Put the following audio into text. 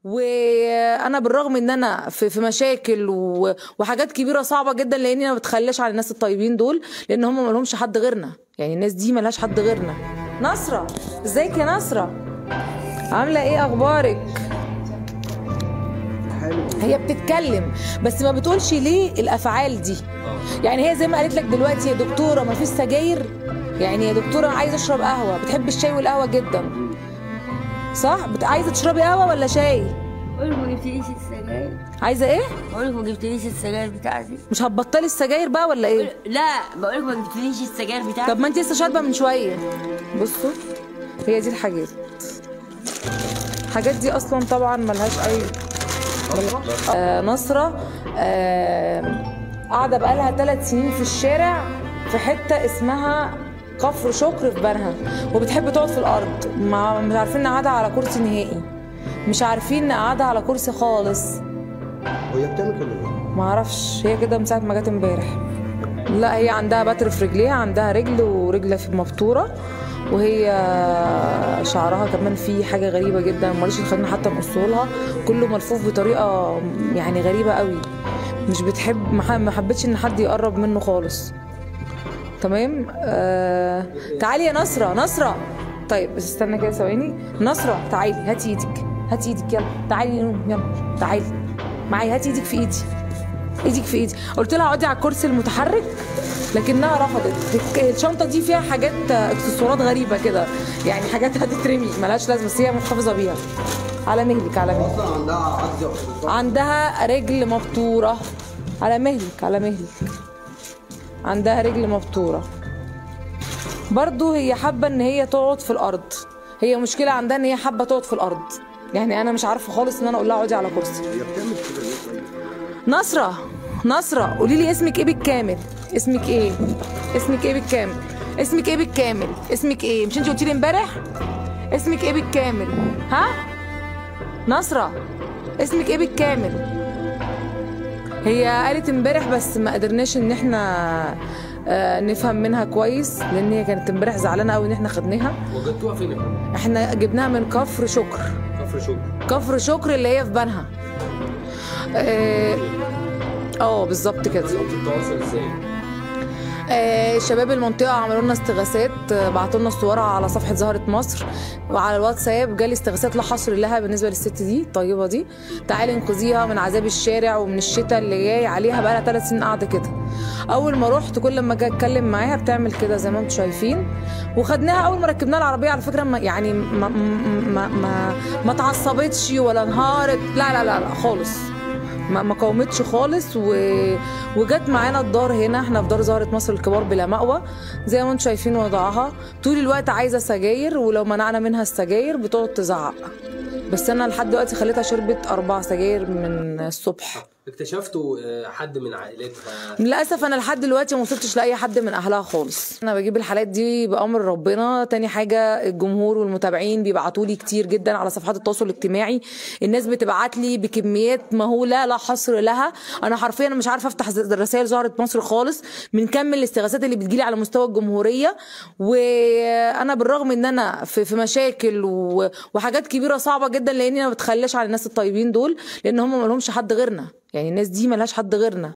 وانا بالرغم ان انا في في مشاكل و- وحاجات كبيره صعبه جدا لاني انا ما بتخلاش على الناس الطيبين دول لان هم ما لهمش حد غيرنا يعني الناس دي ما لهاش حد غيرنا نصره ازيك يا نصره عامله ايه اخبارك هي بتتكلم بس ما بتقولش ليه الافعال دي يعني هي زي ما قالت لك دلوقتي يا دكتوره ما فيش سجاير يعني يا دكتوره عايزه اشرب قهوه بتحب الشاي والقهوه جدا صح بت... عايزه تشربي قهوه ولا شاي بقولك ما جبتليش السجاير عايزه ايه بقولك ما جبتليش السجاير بتاعتي مش هتبطلي السجاير بقى ولا ايه لا بقولك ما جبتليش السجاير بتاعتي طب ما انت لسه شاربه من شويه بصوا هي دي الحاجات الحاجات دي اصلا طبعا ملهاش اي آه نصرة آه قاعدة بقالها ثلاث سنين في الشارع في حتة اسمها كفر شكر في بنها وبتحب تقعد في الأرض ما مش عارفين نقعدها على كرسي نهائي مش عارفين نقعدها على كرسي خالص وهي بتعمل كل ده ما اعرفش هي كده من ساعة ما جت امبارح لا هي عندها بتر في رجليها عندها رجل ورجل في مبتورة وهي شعرها كمان فيه حاجة غريبة جدا مريش خلينا حتى نقصه لها كله ملفوف بطريقة يعني غريبة قوي مش بتحب ما ح- ما حبتش ان حد يقرب منه خالص تمام آه... تعالي يا نصرة نصرة طيب بس استنى كده ثواني نصرة تعالي هاتي ايدك هاتي ايدك يلا تعالي نقوم يلا تعالي معايا هاتي ايدك في ايدي ايدك في ايدي قلت لها اقعدي على الكرسي المتحرك لكنها رفضت الك- الشنطه دي فيها حاجات آه، اكسسوارات غريبه كده يعني حاجات هتترمي ملهاش لازمه بس هي محتفظه بيها على مهلك على مهلك اصلا عندها عجز عندها رجل مبتورة على مهلك على مهلك عندها رجل مبتورة برضو هي حابة ان هي تقعد في الارض هي مشكلة عندها ان هي حابة تقعد في الارض يعني انا مش عارفة خالص ان انا اقول لها اقعدي على كرسي هي بتعمل كده ليه طيب؟ نصرة نصرة قولي لي اسمك ايه بالكامل اسمك ايه اسمك ايه بالكامل اسمك ايه بالكامل اسمك ايه مش انت قلتي لي امبارح اسمك ايه بالكامل ها نصرة اسمك ايه بالكامل هي قالت امبارح بس ما قدرناش ان احنا آه، نفهم منها كويس لان هي كانت امبارح زعلانه قوي ان احنا خدناها وجدتوها فين يا فندم؟ احنا جبناها من كفر شكر كفر شكر كفر شكر اللي هي في بنها اه آه، بالظبط كده نقطة التواصل ازاي؟ آه، شباب المنطقة عملوا لنا استغاثات آه، بعتوا لنا صورها على صفحة زهرة مصر وعلى الواتساب جالي استغاثات لا حصر لها بالنسبة للست دي الطيبة دي تعالي انقذيها من عذاب الشارع ومن الشتاء اللي جاي عليها بقى لها ثلاث سنين قاعدة كده أول ما رحت كل ما اجي اتكلم معاها بتعمل كده زي ما انتم شايفين وخدناها أول ما ركبناها العربية على فكرة ما يعني ما ما ما, ما اتعصبتش ولا انهارت لا لا لا, لا خالص ما ما قاومتش خالص و... وجت معانا الدار هنا احنا في دار زهرة مصر الكبار بلا مأوى زي ما انتم شايفين وضعها طول الوقت عايزه سجاير ولو منعنا منها السجاير بتقعد تزعق بس انا لحد دلوقتي خليتها شربت اربع سجاير من الصبح اكتشفتوا آه، حد من عائلتها للاسف انا لحد دلوقتي ما وصلتش لاي حد من اهلها خالص انا بجيب الحالات دي بامر ربنا تاني حاجه الجمهور والمتابعين بيبعتوا لي كتير جدا على صفحات التواصل الاجتماعي الناس بتبعت لي بكميات مهوله لا حصر لها انا حرفيا مش عارفه افتح رسائل زهره مصر خالص من كم الاستغاثات اللي بتجيلي على مستوى الجمهوريه وانا بالرغم ان انا في في مشاكل و- وحاجات كبيره صعبه جدا لاني انا ما بتخلاش على الناس الطيبين دول لان هم ما لهمش حد غيرنا يعني الناس دي ملهاش حد غيرنا